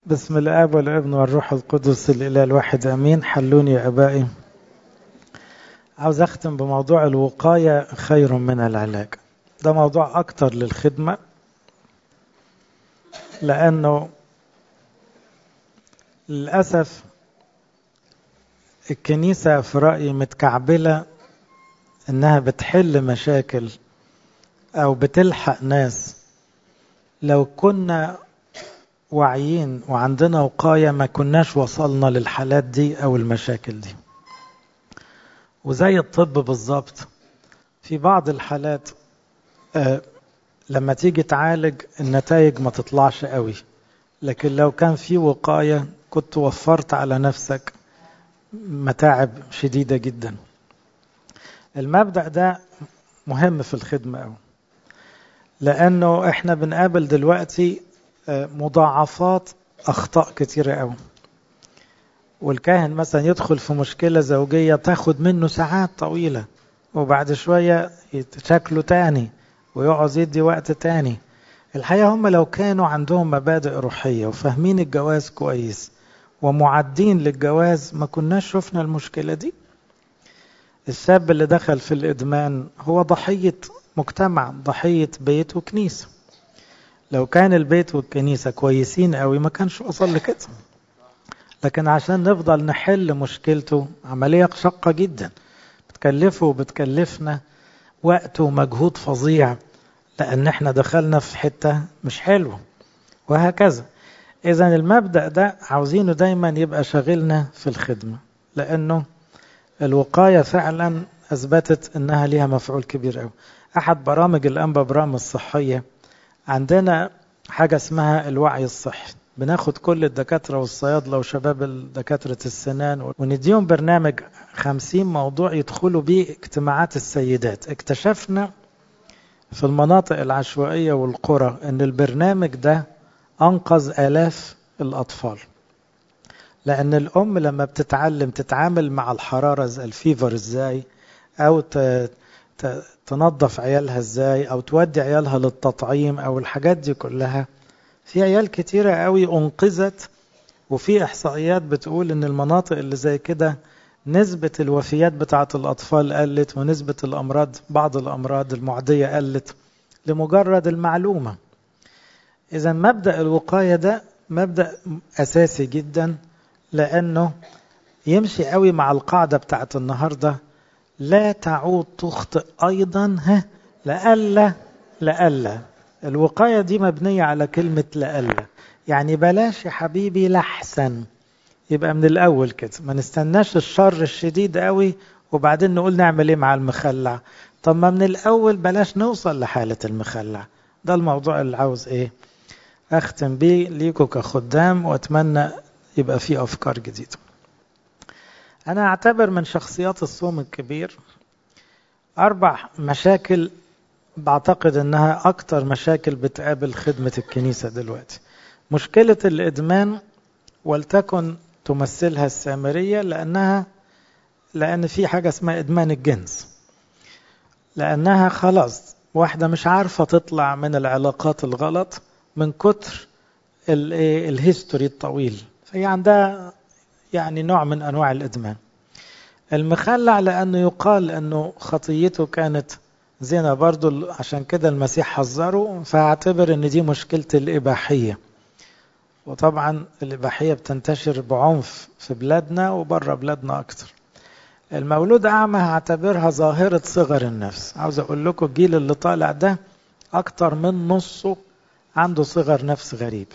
بسم الآب والابن والروح القدس الإله الواحد أمين حلوني يا أبائي عاوز أختم بموضوع الوقاية خير من العلاج ده موضوع أكتر للخدمة لأنه للأسف الكنيسة في رأيي متكعبلة إنها بتحل مشاكل أو بتلحق ناس لو كنا واعيين وعندنا وقاية ما كناش وصلنا للحالات دي أو المشاكل دي وزي الطب بالظبط في بعض الحالات آه لما تيجي تعالج النتائج ما تطلعش قوي لكن لو كان في وقاية كنت وفرت على نفسك متاعب شديدة جدا المبدأ ده مهم في الخدمة أوي لأنه إحنا بنقابل دلوقتي مضاعفات أخطاء كتيرة أوي والكاهن مثلا يدخل في مشكلة زوجية تاخد منه ساعات طويلة وبعد شوية شكله تاني ويقعد يدي وقت تاني الحقيقة هم لو كانوا عندهم مبادئ روحية وفاهمين الجواز كويس ومعدين للجواز ما كناش شفنا المشكلة دي الشاب اللي دخل في الإدمان هو ضحية مجتمع ضحية بيت وكنيسة لو كان البيت والكنيسة كويسين قوي ما كانش وصل لكده لكن عشان نفضل نحل مشكلته عملية شاقة جدا بتكلفه وبتكلفنا وقت ومجهود فظيع لأن احنا دخلنا في حتة مش حلوة وهكذا إذا المبدأ ده عاوزينه دايما يبقى شاغلنا في الخدمة لأنه الوقاية فعلا أثبتت أنها ليها مفعول كبير قوي أحد برامج الأنبا برامج الصحية عندنا حاجة اسمها الوعي الصحي بناخد كل الدكاترة والصيادلة وشباب دكاترة السنان ونديهم برنامج خمسين موضوع يدخلوا بيه اجتماعات السيدات اكتشفنا في المناطق العشوائية والقرى ان البرنامج ده انقذ الاف الاطفال لان الام لما بتتعلم تتعامل مع الحرارة زي الفيفر ازاي او تنظف عيالها ازاي او تودي عيالها للتطعيم او الحاجات دي كلها في عيال كتيرة قوي انقذت وفي احصائيات بتقول ان المناطق اللي زي كده نسبة الوفيات بتاعة الاطفال قلت ونسبة الامراض بعض الامراض المعدية قلت لمجرد المعلومة اذا مبدأ الوقاية ده مبدأ اساسي جدا لانه يمشي قوي مع القاعدة بتاعة النهارده لا تعود تخطئ أيضا ها لألا لألا الوقاية دي مبنية على كلمة لألا يعني بلاش يا حبيبي لحسن يبقى من الأول كده ما نستناش الشر الشديد قوي وبعدين نقول نعمل ايه مع المخلع طب ما من الأول بلاش نوصل لحالة المخلع ده الموضوع اللي عاوز ايه أختم بيه ليكوا كخدام وأتمنى يبقى فيه أفكار جديدة أنا أعتبر من شخصيات الصوم الكبير أربع مشاكل بعتقد أنها أكتر مشاكل بتقابل خدمة الكنيسة دلوقتي مشكلة الإدمان ولتكن تمثلها السامرية لأنها لأن في حاجة اسمها إدمان الجنس لأنها خلاص واحدة مش عارفة تطلع من العلاقات الغلط من كتر الهيستوري الطويل فهي عندها يعني نوع من أنواع الإدمان المخلع لأنه يقال أنه خطيته كانت زنا برضو عشان كده المسيح حذره فاعتبر أن دي مشكلة الإباحية وطبعا الإباحية بتنتشر بعنف في بلادنا وبره بلادنا أكتر المولود أعمى هعتبرها ظاهرة صغر النفس عاوز أقول لكم الجيل اللي طالع ده أكتر من نصه عنده صغر نفس غريب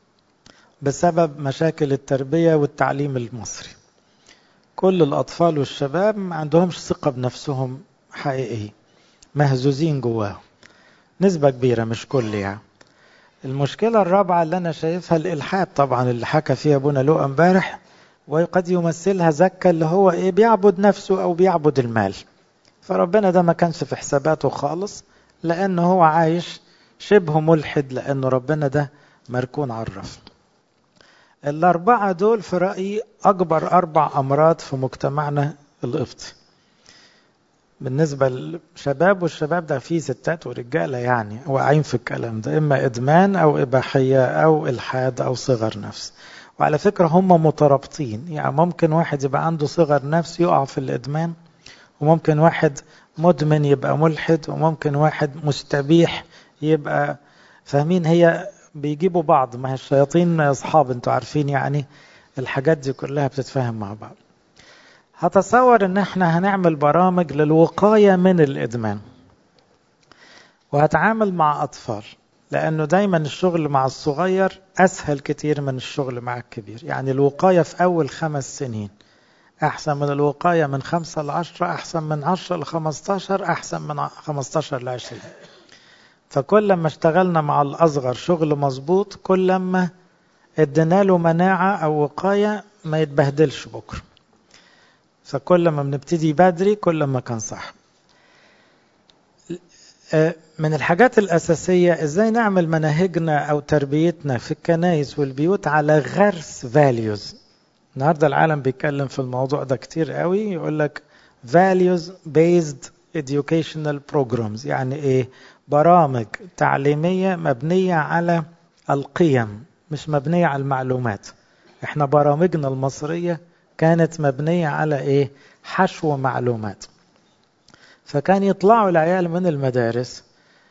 بسبب مشاكل التربية والتعليم المصري كل الأطفال والشباب ما عندهمش ثقة بنفسهم حقيقية مهزوزين جواهم نسبة كبيرة مش كل يعني المشكلة الرابعة اللي أنا شايفها الإلحاد طبعا اللي حكى فيها أبونا لؤى امبارح وقد يمثلها زكا اللي هو إيه بيعبد نفسه أو بيعبد المال فربنا ده ما كانش في حساباته خالص لأنه هو عايش شبه ملحد لأنه ربنا ده مركون عرف الأربعة دول في رأيي أكبر أربع أمراض في مجتمعنا القبطي بالنسبة للشباب والشباب ده فيه ستات ورجالة يعني واقعين في الكلام ده إما إدمان أو إباحية أو إلحاد أو صغر نفس وعلى فكرة هم مترابطين يعني ممكن واحد يبقى عنده صغر نفس يقع في الإدمان وممكن واحد مدمن يبقى ملحد وممكن واحد مستبيح يبقى فاهمين هي بيجيبوا بعض ما هي الشياطين أصحاب انتوا عارفين يعني الحاجات دي كلها بتتفاهم مع بعض هتصور ان احنا هنعمل برامج للوقاية من الادمان وهتعامل مع اطفال لانه دايما الشغل مع الصغير اسهل كتير من الشغل مع الكبير يعني الوقاية في اول خمس سنين احسن من الوقاية من خمسة لعشرة احسن من عشرة لخمستاشر احسن من خمستاشر لعشرين فكل ما اشتغلنا مع الاصغر شغل مظبوط كل ما ادينا له مناعة او وقاية ما يتبهدلش بكره فكل ما بنبتدي بدري كل ما كان صح من الحاجات الأساسية إزاي نعمل مناهجنا أو تربيتنا في الكنائس والبيوت على غرس values النهاردة العالم بيتكلم في الموضوع ده كتير قوي يقول لك values based educational programs يعني إيه برامج تعليمية مبنية على القيم مش مبنية على المعلومات احنا برامجنا المصرية كانت مبنية على ايه حشو معلومات فكان يطلعوا العيال من المدارس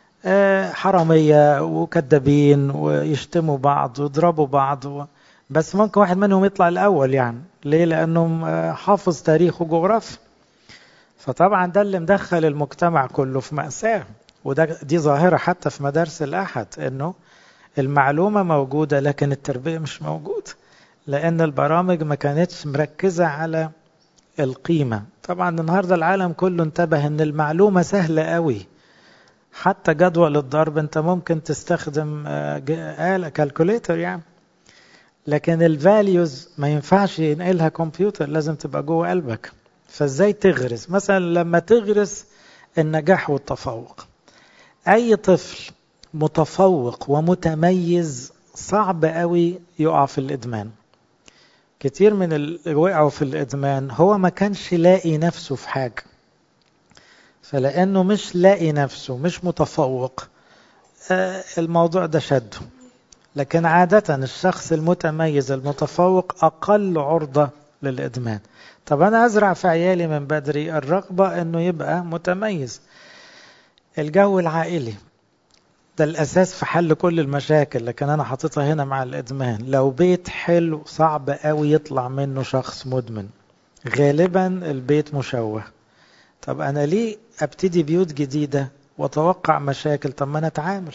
حرامية وكذابين ويشتموا بعض ويضربوا بعض و... بس ممكن واحد منهم يطلع الأول يعني ليه لأنه حافظ تاريخ وجغرافيا فطبعا ده اللي مدخل المجتمع كله في مأساة وده دي ظاهرة حتى في مدارس الأحد إنه المعلومة موجودة لكن التربية مش موجودة لأن البرامج ما كانتش مركزة على القيمة طبعا النهاردة العالم كله انتبه ان المعلومة سهلة قوي حتى جدول الضرب انت ممكن تستخدم آلة كالكوليتر يعني لكن الفاليوز ما ينفعش ينقلها كمبيوتر لازم تبقى جوه قلبك فازاي تغرس مثلا لما تغرس النجاح والتفوق اي طفل متفوق ومتميز صعب قوي يقع في الادمان كتير من اللي وقعوا في الادمان هو ما كانش لاقي نفسه في حاجه فلانه مش لاقي نفسه مش متفوق الموضوع ده شده لكن عادة الشخص المتميز المتفوق أقل عرضة للإدمان طب أنا أزرع في عيالي من بدري الرغبة أنه يبقى متميز الجو العائلي ده الأساس في حل كل المشاكل لكن أنا حاططها هنا مع الإدمان لو بيت حلو صعب قوي يطلع منه شخص مدمن غالبا البيت مشوه طب أنا ليه أبتدي بيوت جديدة وأتوقع مشاكل طب ما أنا أتعامل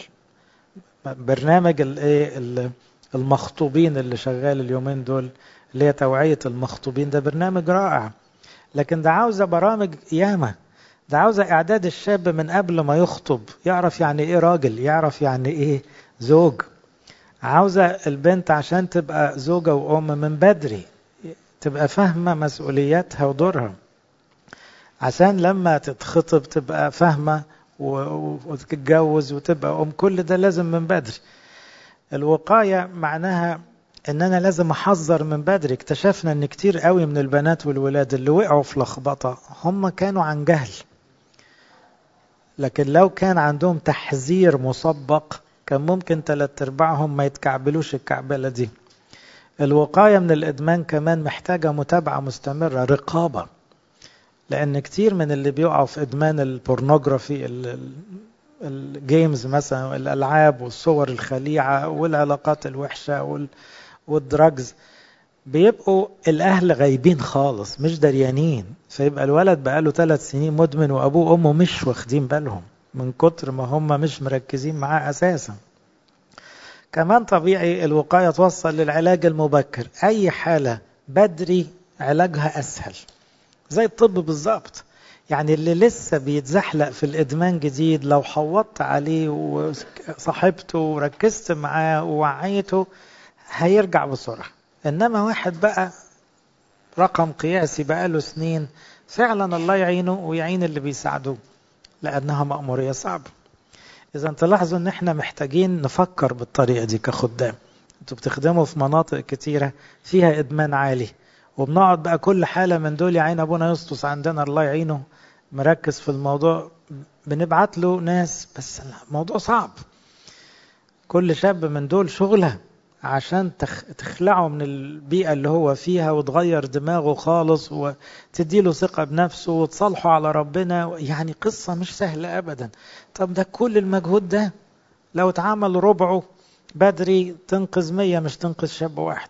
برنامج الايه المخطوبين اللي شغال اليومين دول اللي هي توعية المخطوبين ده برنامج رائع لكن ده عاوزة برامج ياما ده عاوزة إعداد الشاب من قبل ما يخطب يعرف يعني إيه راجل يعرف يعني إيه زوج عاوزة البنت عشان تبقى زوجة وأم من بدري تبقى فاهمة مسؤولياتها ودورها عشان لما تتخطب تبقى فاهمة وتتجوز وتبقى أم كل ده لازم من بدري الوقاية معناها ان انا لازم احذر من بدري اكتشفنا ان كتير قوي من البنات والولاد اللي وقعوا في لخبطة هم كانوا عن جهل لكن لو كان عندهم تحذير مسبق كان ممكن تلات ارباعهم ما يتكعبلوش الكعبلة دي الوقاية من الادمان كمان محتاجة متابعة مستمرة رقابة لان كتير من اللي بيقعوا في ادمان البورنوغرافي الجيمز مثلا الالعاب والصور الخليعه والعلاقات الوحشه والدراجز بيبقوا الاهل غايبين خالص مش دريانين فيبقى الولد بقاله ثلاث سنين مدمن وابوه وامه مش واخدين بالهم من كتر ما هم مش مركزين معاه اساسا كمان طبيعي الوقايه توصل للعلاج المبكر اي حاله بدري علاجها اسهل زي الطب بالظبط يعني اللي لسه بيتزحلق في الادمان جديد لو حوطت عليه وصاحبته وركزت معاه ووعيته هيرجع بسرعه انما واحد بقى رقم قياسي بقى له سنين فعلا الله يعينه ويعين اللي بيساعدوه لانها مأمورية صعبة اذا تلاحظوا ان احنا محتاجين نفكر بالطريقة دي كخدام انتوا بتخدموا في مناطق كتيرة فيها ادمان عالي وبنقعد بقى كل حالة من دول يا عين أبونا يسطس عندنا الله يعينه مركز في الموضوع بنبعت له ناس بس الموضوع صعب كل شاب من دول شغله عشان تخلعه من البيئة اللي هو فيها وتغير دماغه خالص وتديله ثقة بنفسه وتصالحه على ربنا يعني قصة مش سهلة أبدا طب ده كل المجهود ده لو اتعمل ربعه بدري تنقذ مية مش تنقذ شاب واحد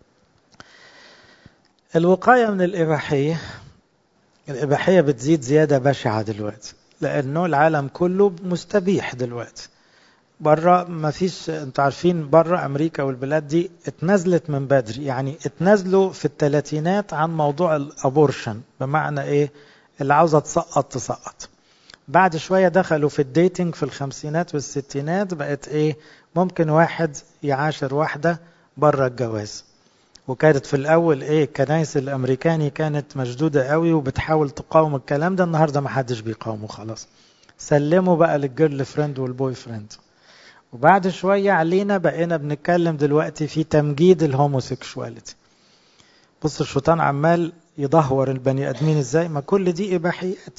الوقاية من الإباحية الإباحية بتزيد زيادة بشعة دلوقتي لأنه العالم كله مستبيح دلوقتي بره ما فيش انتوا عارفين بره امريكا والبلاد دي اتنزلت من بدري يعني اتنزلوا في الثلاثينات عن موضوع الابورشن بمعنى ايه اللي عاوزه تسقط تسقط بعد شويه دخلوا في الديتنج في الخمسينات والستينات بقت ايه ممكن واحد يعاشر واحده بره الجواز وكانت في الاول ايه الكنائس الامريكاني كانت مشدوده قوي وبتحاول تقاوم الكلام ده النهارده ما حدش بيقاومه خلاص سلموا بقى للجيرل فريند والبوي فريند وبعد شوية علينا بقينا بنتكلم دلوقتي في تمجيد الهوموسيكشواليتي بص الشيطان عمال يدهور البني ادمين ازاي ما كل دي اباحيات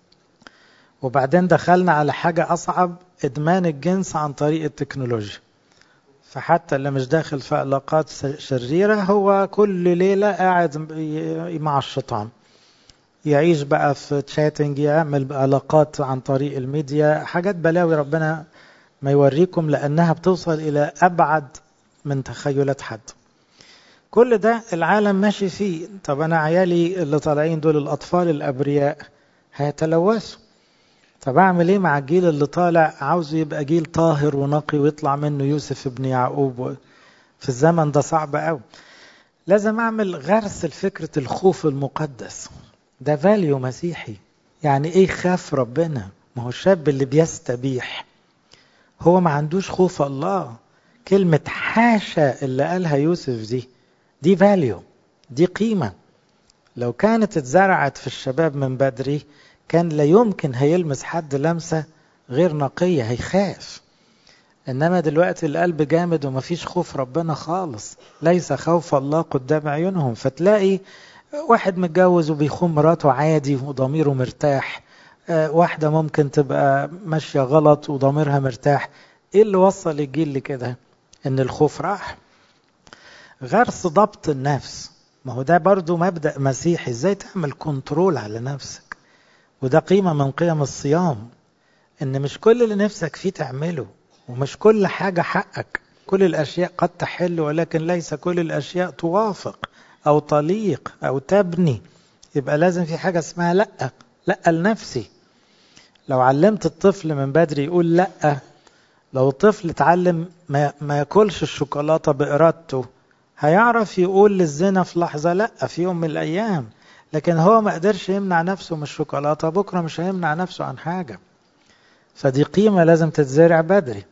وبعدين دخلنا على حاجة اصعب ادمان الجنس عن طريق التكنولوجيا فحتى اللي مش داخل في علاقات شريرة هو كل ليلة قاعد مع الشيطان يعيش بقى في تشاتنج يعمل علاقات عن طريق الميديا حاجات بلاوي ربنا ما يوريكم لأنها بتوصل إلى أبعد من تخيلات حد كل ده العالم ماشي فيه طب أنا عيالي اللي طالعين دول الأطفال الأبرياء هيتلوثوا طب أعمل إيه مع الجيل اللي طالع عاوزه يبقى جيل طاهر ونقي ويطلع منه يوسف ابن يعقوب في الزمن ده صعب قوي لازم أعمل غرس لفكرة الخوف المقدس ده فاليو مسيحي يعني إيه خاف ربنا ما هو الشاب اللي بيستبيح هو ما عندوش خوف الله كلمة حاشا اللي قالها يوسف دي دي فاليو دي قيمة لو كانت اتزرعت في الشباب من بدري كان لا يمكن هيلمس حد لمسة غير نقية هيخاف إنما دلوقتي القلب جامد ومفيش خوف ربنا خالص ليس خوف الله قدام عيونهم فتلاقي واحد متجوز وبيخون مراته عادي وضميره مرتاح واحدة ممكن تبقى ماشية غلط وضميرها مرتاح ايه اللي وصل الجيل لكده ان الخوف راح غرس ضبط النفس ما هو ده برضو مبدأ مسيحي ازاي تعمل كنترول على نفسك وده قيمة من قيم الصيام ان مش كل اللي نفسك فيه تعمله ومش كل حاجة حقك كل الاشياء قد تحل ولكن ليس كل الاشياء توافق او تليق او تبني يبقى لازم في حاجة اسمها لأ لأ لنفسي لو علمت الطفل من بدري يقول لأ لو الطفل اتعلم ما, ما ياكلش الشوكولاتة بإرادته هيعرف يقول للزنا في لحظة لأ في يوم من الأيام لكن هو ما قدرش يمنع نفسه من الشوكولاتة بكرة مش هيمنع نفسه عن حاجة فدي قيمة لازم تتزرع بدري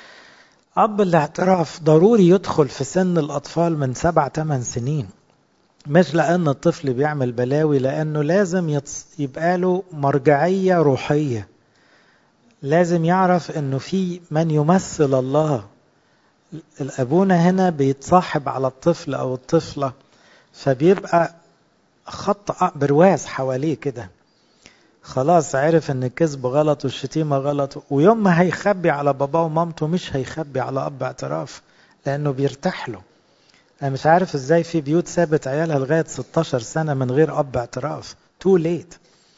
أب الاعتراف ضروري يدخل في سن الأطفال من سبع ثمان سنين مش لأن الطفل بيعمل بلاوي لأنه لازم يبقى له مرجعية روحية لازم يعرف أنه في من يمثل الله الأبونا هنا بيتصاحب على الطفل أو الطفلة فبيبقى خط برواز حواليه كده خلاص عرف ان الكذب غلط والشتيمة غلط ويوم ما هيخبي على باباه ومامته مش هيخبي على اب اعتراف لانه بيرتاح له انا مش عارف ازاي في بيوت سابت عيالها لغايه 16 سنه من غير اب اعتراف تو ليت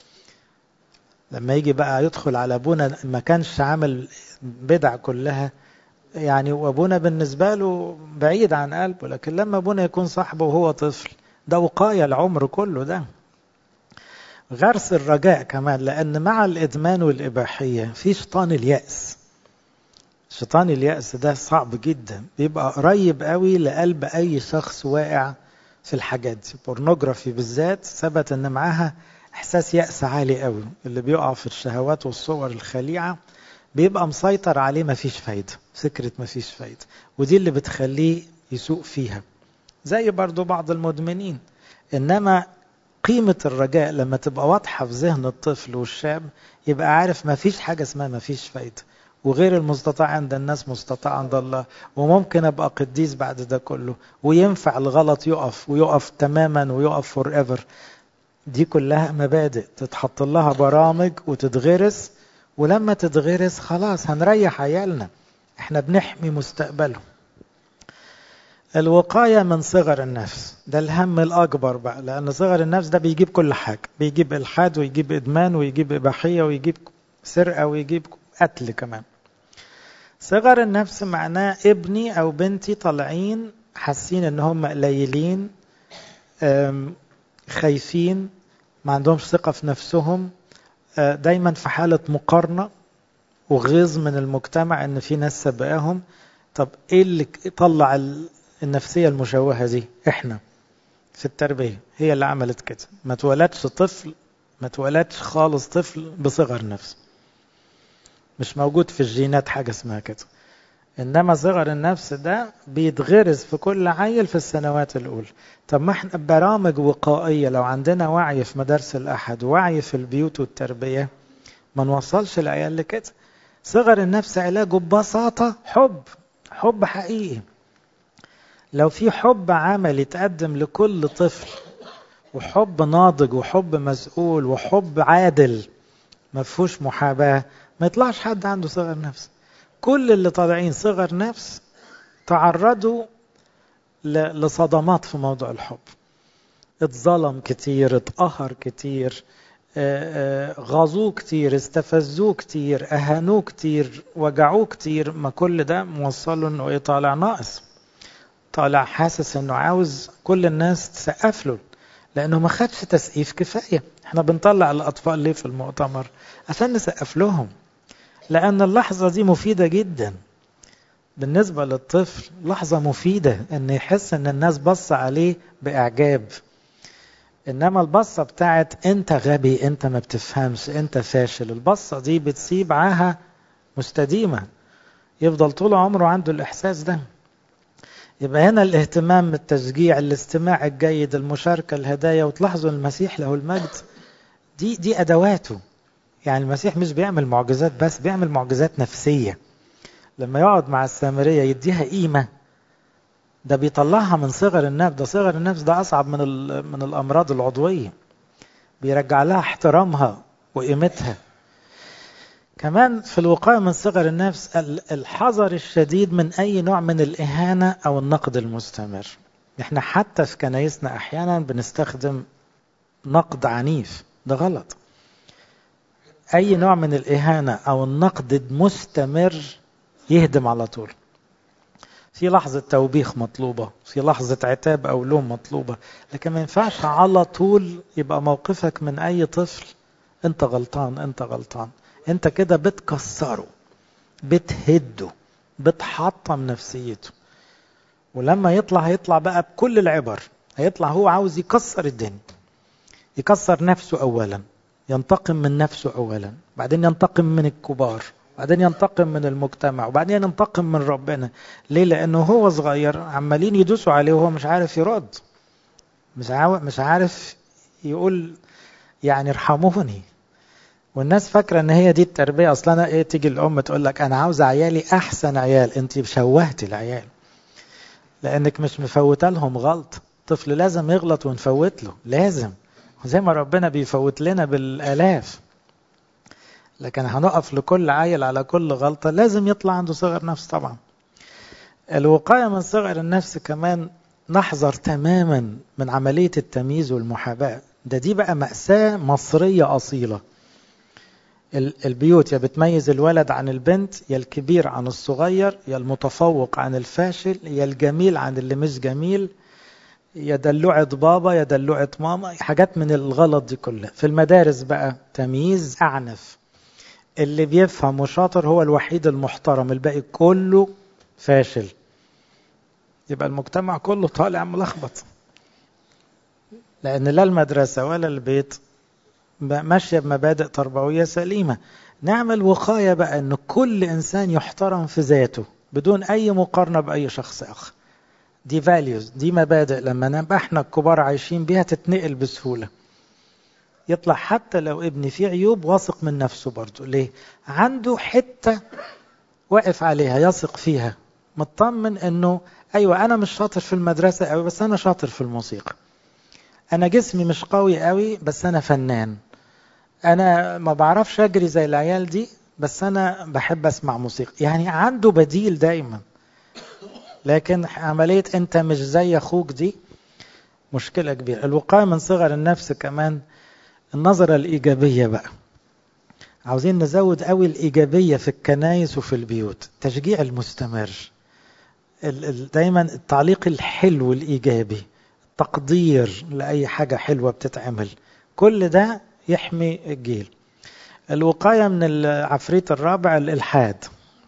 لما يجي بقى يدخل على ابونا ما كانش عامل بدع كلها يعني وابونا بالنسبه له بعيد عن قلبه لكن لما ابونا يكون صاحبه وهو طفل ده وقايه العمر كله ده غرس الرجاء كمان لان مع الادمان والاباحيه في شيطان الياس شيطان اليأس ده صعب جدا بيبقى قريب قوي لقلب أي شخص واقع في الحاجات دي بورنوجرافي بالذات ثبت ان معاها احساس يأس عالي قوي اللي بيقع في الشهوات والصور الخليعة بيبقى مسيطر عليه مفيش فايدة فكرة مفيش فايدة ودي اللي بتخليه يسوق فيها زي برضو بعض المدمنين انما قيمة الرجاء لما تبقى واضحة في ذهن الطفل والشاب يبقى عارف مفيش حاجة اسمها مفيش فايدة وغير المستطاع عند الناس مستطاع عند الله وممكن ابقى قديس بعد ده كله وينفع الغلط يقف ويقف تماما ويقف فور ايفر دي كلها مبادئ تتحط لها برامج وتتغرس ولما تتغرس خلاص هنريح عيالنا احنا بنحمي مستقبلهم الوقاية من صغر النفس ده الهم الأكبر بقى لأن صغر النفس ده بيجيب كل حاجة بيجيب إلحاد ويجيب إدمان ويجيب إباحية ويجيب سرقة ويجيب قتل كمان صغر النفس معناه ابني أو بنتي طالعين حاسين إن هم قليلين خايفين ما عندهمش ثقة في نفسهم دايما في حالة مقارنة وغيظ من المجتمع ان في ناس سبقاهم طب ايه اللي طلع النفسية المشوهة دي احنا في التربية هي اللي عملت كده ما اتولدش طفل ما اتولدش خالص طفل بصغر نفس مش موجود في الجينات حاجة اسمها كده انما صغر النفس ده بيتغرز في كل عيل في السنوات الاولى طب ما احنا برامج وقائيه لو عندنا وعي في مدارس الاحد ووعي في البيوت والتربيه ما نوصلش العيال لكده صغر النفس علاجه ببساطه حب حب حقيقي لو في حب عملي يتقدم لكل طفل وحب ناضج وحب مسؤول وحب عادل ما فيهوش محاباه ما يطلعش حد عنده صغر نفس كل اللي طالعين صغر نفس تعرضوا لصدمات في موضوع الحب اتظلم كتير اتقهر كتير غاظوه كتير استفزوه كتير اهانوه كتير وجعوه كتير ما كل ده موصله انه ايه طالع ناقص طالع حاسس انه عاوز كل الناس تسقف له لانه ما خدش تسقيف كفايه احنا بنطلع الاطفال ليه في المؤتمر عشان نسقف لهم لأن اللحظة دي مفيدة جدا بالنسبة للطفل لحظة مفيدة أن يحس أن الناس بص عليه بإعجاب إنما البصة بتاعت أنت غبي أنت ما بتفهمش أنت فاشل البصة دي بتسيب عاهة مستديمة يفضل طول عمره عنده الإحساس ده يبقى هنا الاهتمام التشجيع الاستماع الجيد المشاركة الهدايا وتلاحظوا المسيح له المجد دي دي أدواته يعني المسيح مش بيعمل معجزات بس بيعمل معجزات نفسية لما يقعد مع السامرية يديها قيمة ده بيطلعها من صغر النفس ده صغر النفس ده أصعب من من الأمراض العضوية بيرجع لها احترامها وقيمتها كمان في الوقاية من صغر النفس الحذر الشديد من أي نوع من الإهانة أو النقد المستمر احنا حتى في كنايسنا أحيانا بنستخدم نقد عنيف ده غلط أي نوع من الإهانة أو النقد المستمر يهدم على طول في لحظة توبيخ مطلوبة في لحظة عتاب أو لوم مطلوبة لكن ما ينفعش على طول يبقى موقفك من أي طفل أنت غلطان أنت غلطان أنت كده بتكسره بتهده بتحطم نفسيته ولما يطلع هيطلع بقى بكل العبر هيطلع هو عاوز يكسر الدنيا يكسر نفسه أولا ينتقم من نفسه أولا بعدين ينتقم من الكبار بعدين ينتقم من المجتمع وبعدين ينتقم من ربنا ليه لأنه هو صغير عمالين يدوسوا عليه وهو مش عارف يرد مش عارف, مش عارف يقول يعني ارحموني والناس فاكرة ان هي دي التربية اصلا ايه تيجي الام تقول لك انا عاوز عيالي احسن عيال انت شوهتي العيال لانك مش مفوته لهم غلط طفل لازم يغلط ونفوت له لازم زي ما ربنا بيفوت لنا بالالاف لكن هنقف لكل عيل على كل غلطة لازم يطلع عنده صغر نفس طبعا الوقاية من صغر النفس كمان نحذر تماما من عملية التمييز والمحاباة ده دي بقى مأساة مصرية أصيلة البيوت يا بتميز الولد عن البنت يا الكبير عن الصغير يا المتفوق عن الفاشل يا الجميل عن اللي مش جميل يا دلوعة بابا يا دلوعة ماما حاجات من الغلط دي كلها في المدارس بقى تمييز أعنف اللي بيفهم وشاطر هو الوحيد المحترم الباقي كله فاشل يبقى المجتمع كله طالع ملخبط لأن لا المدرسة ولا البيت ماشية بمبادئ تربوية سليمة نعمل وقاية بقى أن كل إنسان يحترم في ذاته بدون أي مقارنة بأي شخص آخر دي values دي مبادئ لما نبقى احنا الكبار عايشين بيها تتنقل بسهولة يطلع حتى لو ابني فيه عيوب واثق من نفسه برضه ليه عنده حتة واقف عليها يثق فيها مطمن انه ايوه انا مش شاطر في المدرسة قوي بس انا شاطر في الموسيقى انا جسمي مش قوي قوي بس انا فنان انا ما بعرفش اجري زي العيال دي بس انا بحب اسمع موسيقى يعني عنده بديل دايما لكن عملية انت مش زي اخوك دي مشكلة كبيرة الوقاية من صغر النفس كمان النظرة الإيجابية بقى عاوزين نزود قوي الإيجابية في الكنايس وفي البيوت تشجيع المستمر دايما التعليق الحلو الإيجابي تقدير لأي حاجة حلوة بتتعمل كل ده يحمي الجيل الوقاية من العفريت الرابع الإلحاد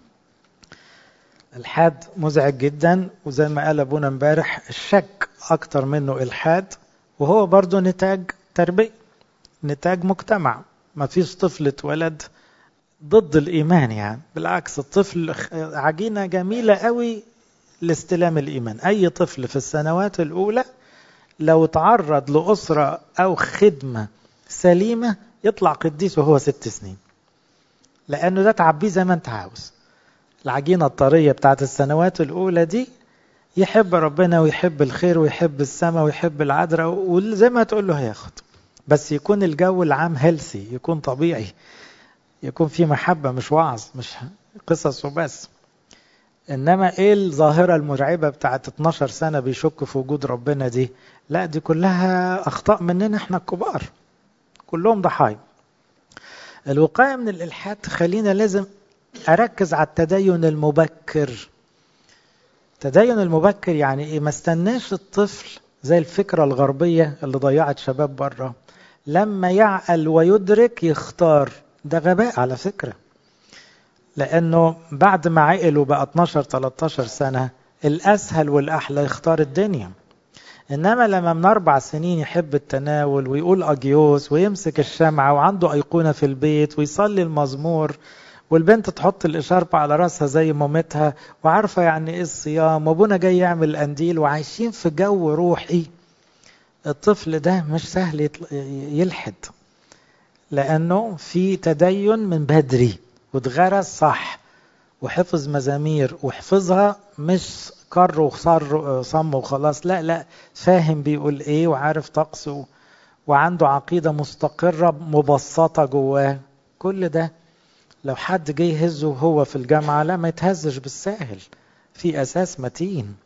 الحاد مزعج جدا وزي ما قال ابونا امبارح الشك اكتر منه الحاد وهو برضه نتاج تربيه نتاج مجتمع ما فيش طفل اتولد ضد الايمان يعني بالعكس الطفل عجينه جميله قوي لاستلام الايمان اي طفل في السنوات الاولى لو تعرض لاسره او خدمه سليمه يطلع قديس وهو ست سنين لانه ده تعبيه زي ما انت عاوز العجينة الطرية بتاعت السنوات الأولى دي يحب ربنا ويحب الخير ويحب السماء ويحب العذراء وزي ما تقول له هياخد بس يكون الجو العام هيلثي يكون طبيعي يكون في محبة مش وعظ مش قصص وبس إنما إيه الظاهرة المرعبة بتاعت 12 سنة بيشك في وجود ربنا دي لا دي كلها أخطاء مننا إحنا الكبار كلهم ضحايا الوقاية من الإلحاد تخلينا لازم أركز على التدين المبكر التدين المبكر يعني إيه ما استناش الطفل زي الفكرة الغربية اللي ضيعت شباب بره لما يعقل ويدرك يختار ده غباء على فكرة لأنه بعد ما عقل وبقى 12-13 سنة الأسهل والأحلى يختار الدنيا إنما لما من أربع سنين يحب التناول ويقول أجيوس ويمسك الشمعة وعنده أيقونة في البيت ويصلي المزمور والبنت تحط الإشاربة على راسها زي مامتها وعارفة يعني إيه الصيام وأبونا جاي يعمل قنديل وعايشين في جو روحي الطفل ده مش سهل يلحد لأنه في تدين من بدري واتغرس صح وحفظ مزامير وحفظها مش كر وصر صم وخلاص لا لا فاهم بيقول ايه وعارف طقسه وعنده عقيدة مستقرة مبسطة جواه كل ده لو حد جه يهزه وهو في الجامعة لا ما يتهزش بالساهل في أساس متين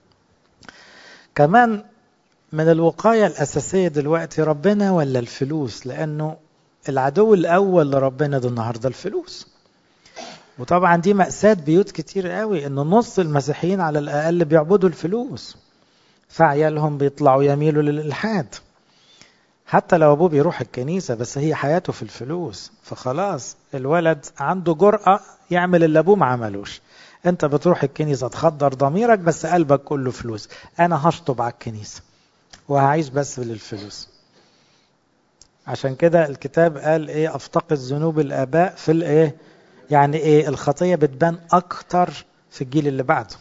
كمان من الوقاية الأساسية دلوقتي ربنا ولا الفلوس لأنه العدو الأول لربنا ده النهاردة الفلوس وطبعا دي مأساة بيوت كتير قوي إن نص المسيحيين على الأقل بيعبدوا الفلوس فعيالهم بيطلعوا يميلوا للإلحاد حتى لو ابوه بيروح الكنيسة بس هي حياته في الفلوس فخلاص الولد عنده جرأة يعمل اللي ابوه ما عملوش انت بتروح الكنيسة تخدر ضميرك بس قلبك كله فلوس انا هشطب على الكنيسة وهعيش بس للفلوس عشان كده الكتاب قال ايه افتقد ذنوب الاباء في الايه يعني ايه الخطية بتبان اكتر في الجيل اللي بعده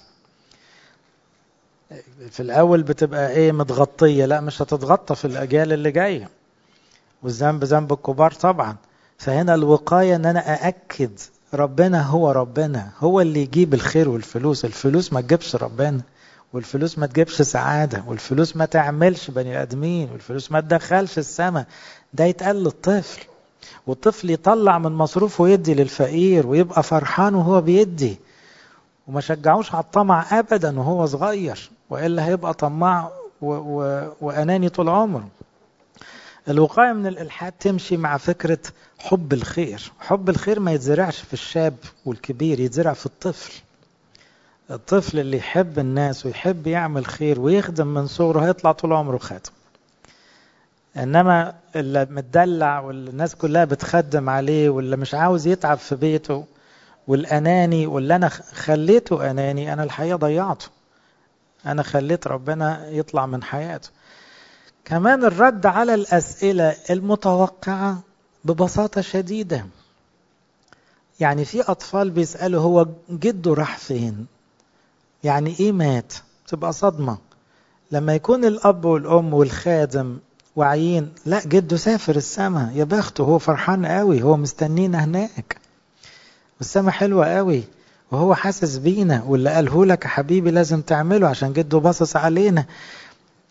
في الاول بتبقى ايه متغطيه لا مش هتتغطى في الاجيال اللي جايه والذنب ذنب الكبار طبعا فهنا الوقايه ان انا ااكد ربنا هو ربنا هو اللي يجيب الخير والفلوس الفلوس ما تجيبش ربنا والفلوس ما تجيبش سعاده والفلوس ما تعملش بني ادمين والفلوس ما تدخلش السماء ده يتقال للطفل والطفل يطلع من مصروفه ويدي للفقير ويبقى فرحان وهو بيدي وما شجعوش على الطمع ابدا وهو صغير والا هيبقى طماع و... و... واناني طول عمره الوقايه من الالحاد تمشي مع فكره حب الخير حب الخير ما يتزرعش في الشاب والكبير يتزرع في الطفل الطفل اللي يحب الناس ويحب يعمل خير ويخدم من صغره هيطلع طول عمره خادم انما اللي متدلع والناس كلها بتخدم عليه واللي مش عاوز يتعب في بيته والاناني واللي انا خليته اناني انا الحقيقه ضيعته انا خليت ربنا يطلع من حياته كمان الرد على الاسئله المتوقعه ببساطه شديده يعني في اطفال بيسالوا هو جده راح فين يعني ايه مات تبقى صدمه لما يكون الاب والام والخادم واعيين لا جده سافر السما يا بخته هو فرحان قوي هو مستنينا هناك والسما حلوه قوي وهو حاسس بينا واللي قاله لك يا حبيبي لازم تعمله عشان جده باصص علينا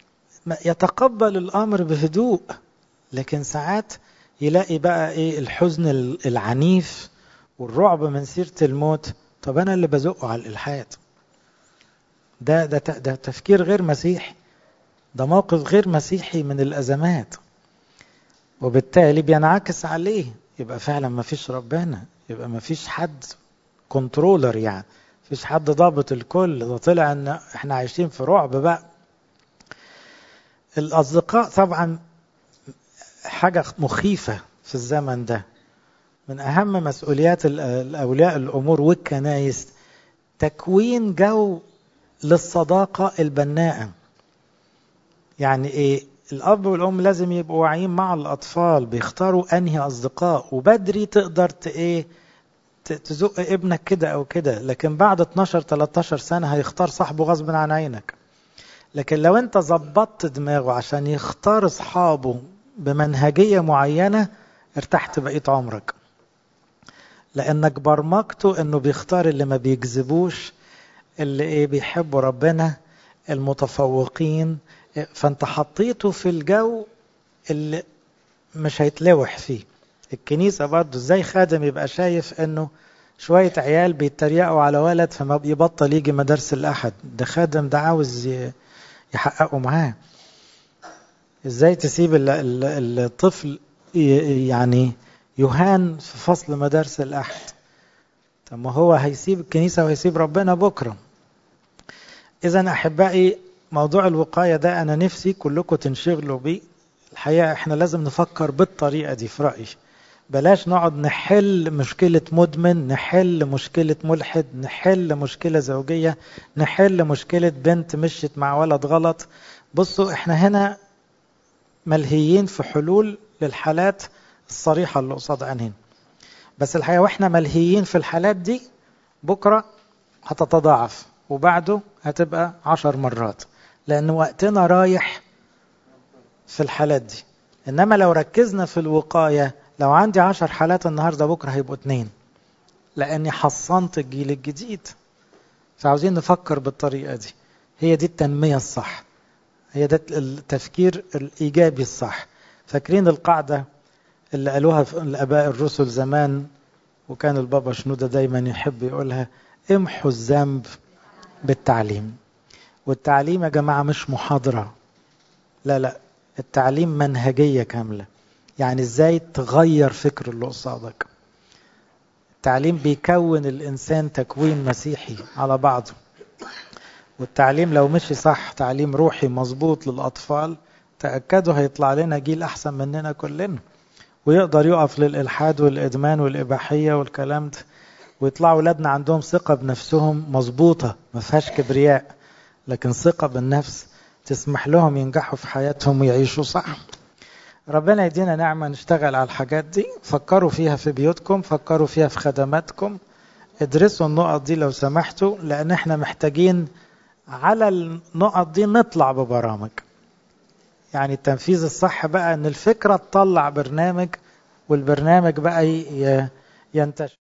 يتقبل الأمر بهدوء لكن ساعات يلاقي بقى إيه الحزن العنيف والرعب من سيرة الموت طب أنا اللي بزقه على الإلحاد ده, ده, ده تفكير غير مسيحي ده موقف غير مسيحي من الأزمات وبالتالي بينعكس عليه يبقى فعلا ما فيش ربنا يبقى ما فيش حد كنترولر يعني فيش حد ضابط الكل ده طلع ان احنا عايشين في رعب بقى الاصدقاء طبعا حاجة مخيفة في الزمن ده من اهم مسؤوليات الاولياء الامور والكنايس تكوين جو للصداقة البناءة يعني ايه الاب والام لازم يبقوا واعيين مع الاطفال بيختاروا انهي اصدقاء وبدري تقدر ت ايه تزق ابنك كده او كده لكن بعد 12 13 سنه هيختار صاحبه غصب عن عينك لكن لو انت ظبطت دماغه عشان يختار اصحابه بمنهجيه معينه ارتحت بقيه عمرك لانك برمجته انه بيختار اللي ما بيجذبوش اللي ايه بيحبوا ربنا المتفوقين فانت حطيته في الجو اللي مش هيتلوح فيه الكنيسة برضه ازاي خادم يبقى شايف انه شوية عيال بيتريقوا على ولد فما بيبطل يجي مدارس الأحد ده خادم ده عاوز يحققوا معاه ازاي تسيب الطفل يعني يهان في فصل مدارس الأحد طب ما هو هيسيب الكنيسة وهيسيب ربنا بكرة إذا أحبائي موضوع الوقاية ده أنا نفسي كلكم تنشغلوا بيه الحقيقة احنا لازم نفكر بالطريقة دي في رأيي بلاش نقعد نحل مشكلة مدمن نحل مشكلة ملحد نحل مشكلة زوجية نحل مشكلة بنت مشيت مع ولد غلط بصوا احنا هنا ملهيين في حلول للحالات الصريحة اللي قصاد عينين بس الحقيقة واحنا ملهيين في الحالات دي بكرة هتتضاعف وبعده هتبقى عشر مرات لأن وقتنا رايح في الحالات دي إنما لو ركزنا في الوقاية لو عندي عشر حالات النهاردة بكرة هيبقوا اتنين لأني حصنت الجيل الجديد فعاوزين نفكر بالطريقة دي هي دي التنمية الصح هي ده التفكير الإيجابي الصح فاكرين القاعدة اللي قالوها الآباء الرسل زمان وكان البابا شنودة دايما يحب يقولها امحوا الذنب بالتعليم والتعليم يا جماعة مش محاضرة لا لا التعليم منهجية كاملة يعني ازاي تغير فكر اللي قصادك التعليم بيكون الإنسان تكوين مسيحي على بعضه والتعليم لو مشي صح تعليم روحي مظبوط للأطفال تأكدوا هيطلع لنا جيل أحسن مننا كلنا ويقدر يقف للإلحاد والإدمان والإباحية والكلام ده ويطلعوا أولادنا عندهم ثقة بنفسهم مظبوطة ما فيهاش كبرياء لكن ثقة بالنفس تسمح لهم ينجحوا في حياتهم ويعيشوا صح ربنا يدينا نعمة نشتغل على الحاجات دي فكروا فيها في بيوتكم فكروا فيها في خدماتكم ادرسوا النقط دي لو سمحتوا لأن احنا محتاجين على النقط دي نطلع ببرامج يعني التنفيذ الصح بقى ان الفكرة تطلع برنامج والبرنامج بقى ينتشر